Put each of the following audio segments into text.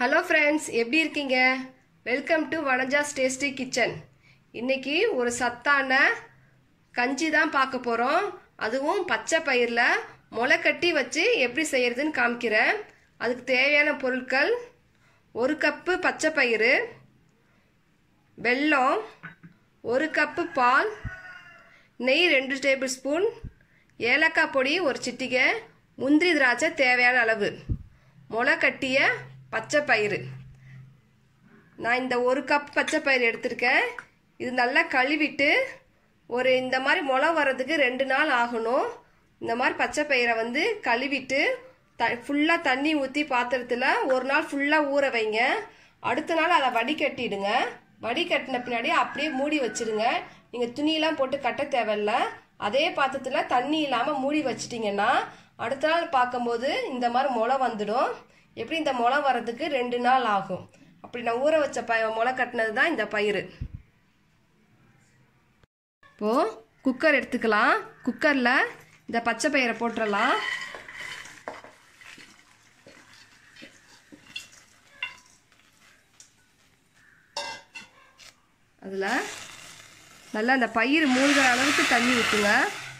hello friends எப்படி இருக்கீங்க welcome to Vanaja's tasty kitchen இன்னைக்கு ஒரு சத்தான கஞ்சி தான் பார்க்க போகிறோம் அதுவும் பச்சை பயிரில் முளை கட்டி வச்சு எப்படி செய்யறதுன்னு காமிக்கிறேன் அதுக்கு தேவையான பொருட்கள் ஒரு கப்பு பச்சை பயிறு வெல்லம் ஒரு கப்பு பால் நெய் ரெண்டு டேபிள் ஸ்பூன் ஏலக்காய் பொடி ஒரு சிட்டிகை முந்திரி திராட்சை தேவையான அளவு முளை கட்டிய பச்சை பயிறு நான் இந்த ஒரு கப் பச்சை பயிறு எடுத்திருக்கேன் இது நல்லா கழுவிட்டு ஒரு இந்த மாதிரி முளை வர்றதுக்கு ரெண்டு நாள் ஆகணும் இந்த மாதிரி பச்சை பயிரை வந்து கழுவிட்டு த ஃபுல்லாக தண்ணி ஊற்றி பாத்திரத்தில் ஒரு நாள் ஃபுல்லாக ஊற வைங்க அடுத்த நாள் அதை வடிகட்டிடுங்க வடிகட்டின பின்னாடி அப்படியே மூடி வச்சிருங்க நீங்கள் துணியெல்லாம் போட்டு கட்ட தேவையில்ல அதே பாத்திரத்தில் தண்ணி இல்லாமல் மூடி வச்சிட்டிங்கன்னா அடுத்த நாள் பார்க்கும்போது இந்த மாதிரி முளை வந்துடும் எப்படி இந்த முளை வர்றதுக்கு ரெண்டு நாள் ஆகும் அப்படி நான் ஊற வச்ச ப முளை கட்டினது தான் இந்த பயிர் இப்போது குக்கர் எடுத்துக்கலாம் குக்கரில் இந்த பச்சை பயிரை போட்டுடலாம் அதில் நல்லா அந்த பயிர் மூழ்கிற அளவுக்கு தண்ணி ஊற்றுங்க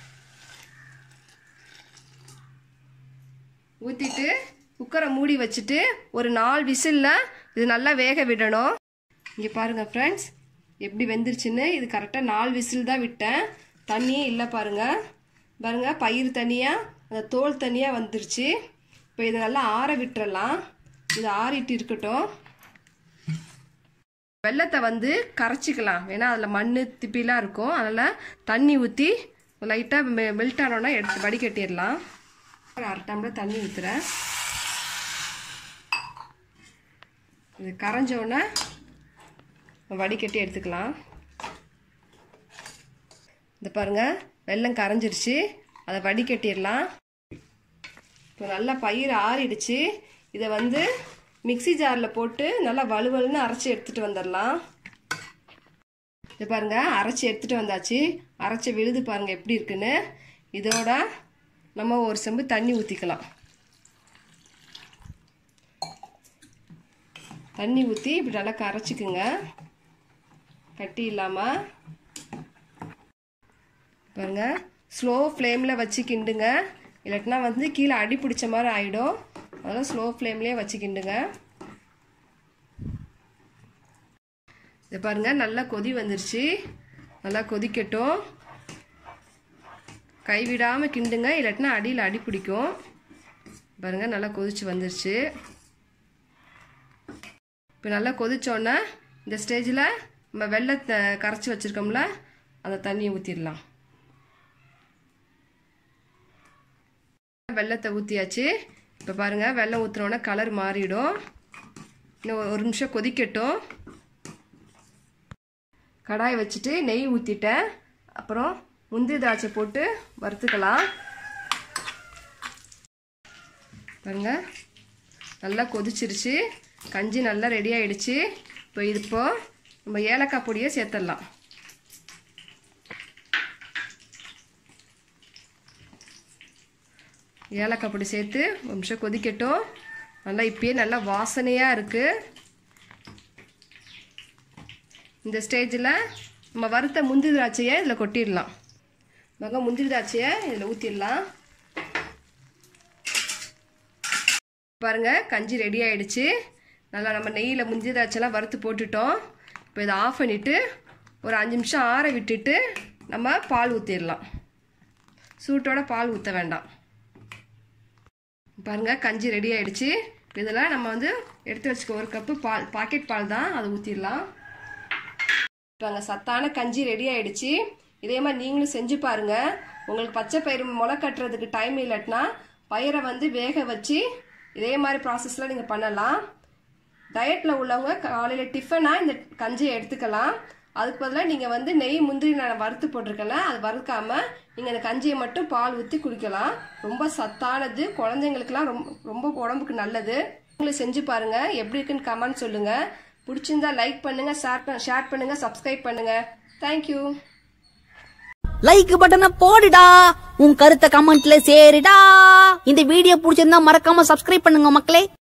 ஊற்றிட்டு குக்கரை மூடி வச்சுட்டு ஒரு நாலு விசிலில் இது நல்லா வேக விடணும் இங்கே பாருங்கள் ஃப்ரெண்ட்ஸ் எப்படி வெந்துருச்சுன்னு இது கரெக்டாக நாலு விசில் தான் விட்டேன் தண்ணியே இல்லை பாருங்கள் பாருங்கள் பயிர் தனியாக அந்த தோல் தனியாக வந்துருச்சு இப்போ இதை நல்லா ஆற விட்டுறலாம் இது ஆறிட்டு இருக்கட்டும் வெள்ளத்தை வந்து கரைச்சிக்கலாம் ஏன்னா அதில் மண் திப்பிலாம் இருக்கும் அதனால் தண்ணி ஊற்றி லைட்டாக மெ மெல்ட் ஆனோன்னா எடுத்து வடிகட்டிடலாம் ஒரு அரை டம்ளர் தண்ணி ஊற்றுறேன் இது கரைஞ்சோடனே வடிகட்டி எடுத்துக்கலாம் இந்த பாருங்கள் வெள்ளம் கரைஞ்சிருச்சு அதை வடிகட்டிடலாம் இப்போ நல்லா பயிர் ஆறிடுச்சு இதை வந்து மிக்சி ஜாரில் போட்டு நல்லா வலுவலுன்னு அரைச்சி எடுத்துகிட்டு வந்துடலாம் இது பாருங்க அரைச்சி எடுத்துகிட்டு வந்தாச்சு அரைச்சி விழுது பாருங்கள் எப்படி இருக்குன்னு இதோட நம்ம ஒரு செம்பு தண்ணி ஊற்றிக்கலாம் தண்ணி ஊற்றி இப்படி நல்லா கரைச்சிக்குங்க கட்டி இல்லாமல் பாருங்க ஸ்லோ ஃப்ளேமில் வச்சு கிண்டுங்க இல்லாட்டினா வந்து கீழே அடி பிடிச்ச மாதிரி ஆகிடும் அதெல்லாம் ஸ்லோ ஃப்ளேம்லேயே வச்சு கிண்டுங்க இது பாருங்க நல்லா கொதி வந்துருச்சு நல்லா கொதிக்கட்டும் கைவிடாமல் கிண்டுங்க இல்லாட்டினா அடியில் அடி பிடிக்கும் பாருங்க நல்லா கொதிச்சு வந்துருச்சு இப்போ நல்லா கொதிச்சோன்னே இந்த ஸ்டேஜில் நம்ம வெள்ளத்தை கரைச்சி வச்சுருக்கோம்ல அந்த தண்ணியை ஊற்றிடலாம் வெள்ளத்தை ஊற்றியாச்சு இப்போ பாருங்கள் வெள்ளம் ஊற்றுனோடனே கலர் மாறிடும் இன்னும் ஒரு நிமிஷம் கொதிக்கட்டும் கடாய் வச்சுட்டு நெய் ஊற்றிட்டேன் அப்புறம் முந்திரி திராட்சை போட்டு வறுத்துக்கலாம் பாருங்க நல்லா கொதிச்சிருச்சு கஞ்சி நல்லா ரெடி ஆயிடுச்சு இப்போ இது இப்போ நம்ம ஏலக்காய் பொடியை சேர்த்துடலாம் ஏலக்காய் பொடி சேர்த்து ஒரு நிமிஷம் கொதிக்கட்டும் நல்லா இப்பயே நல்லா வாசனையாக இருக்குது இந்த ஸ்டேஜில் நம்ம வறுத்த முந்திரி திராட்சையை இதில் கொட்டிடலாம் மக முந்திரி திராட்சையை இதில் ஊற்றிடலாம் பாருங்கள் கஞ்சி ரெடி ஆயிடுச்சு நல்லா நம்ம நெய்யில் முந்திரி திராட்சைலாம் வறுத்து போட்டுட்டோம் இப்போ இதை ஆஃப் பண்ணிவிட்டு ஒரு அஞ்சு நிமிஷம் ஆற விட்டுட்டு நம்ம பால் ஊற்றிடலாம் சூட்டோட பால் ஊற்ற வேண்டாம் பாருங்கள் கஞ்சி ரெடி ஆயிடுச்சு இதில் நம்ம வந்து எடுத்து வச்சுக்க ஒரு கப்பு பால் பாக்கெட் பால் தான் அதை ஊற்றிடலாம் இப்போ அங்கே சத்தான கஞ்சி ரெடி ஆயிடுச்சு இதே மாதிரி நீங்களும் செஞ்சு பாருங்க உங்களுக்கு பச்சை பயிர் முளை கட்டுறதுக்கு டைம் இல்லாட்டினா பயிரை வந்து வேக வச்சு இதே மாதிரி ப்ராசஸில் நீங்கள் பண்ணலாம் டயட்டில் உள்ளவங்க காலையில் டிஃபனாக இந்த கஞ்சியை எடுத்துக்கலாம் அதுக்கு பதிலாக நீங்கள் வந்து நெய் முந்திரி நான் வறுத்து போட்டிருக்கல அது வறுக்காமல் நீங்கள் அந்த கஞ்சியை மட்டும் பால் ஊற்றி குடிக்கலாம் ரொம்ப சத்தானது குழந்தைங்களுக்குலாம் ரொம்ப ரொம்ப உடம்புக்கு நல்லது நீங்களும் செஞ்சு பாருங்கள் எப்படி இருக்குன்னு கமெண்ட் சொல்லுங்கள் பிடிச்சிருந்தா லைக் பண்ணுங்கள் ஷேர் ஷேர் பண்ணுங்கள் சப்ஸ்கிரைப் பண்ணுங்கள் தேங்க்யூ லைக் பட்டனை போடுடா உன் கருத்தை கமெண்ட்ல சேருடா இந்த வீடியோ பிடிச்சிருந்தா மறக்காம சப்ஸ்கிரைப் பண்ணுங்க மக்களே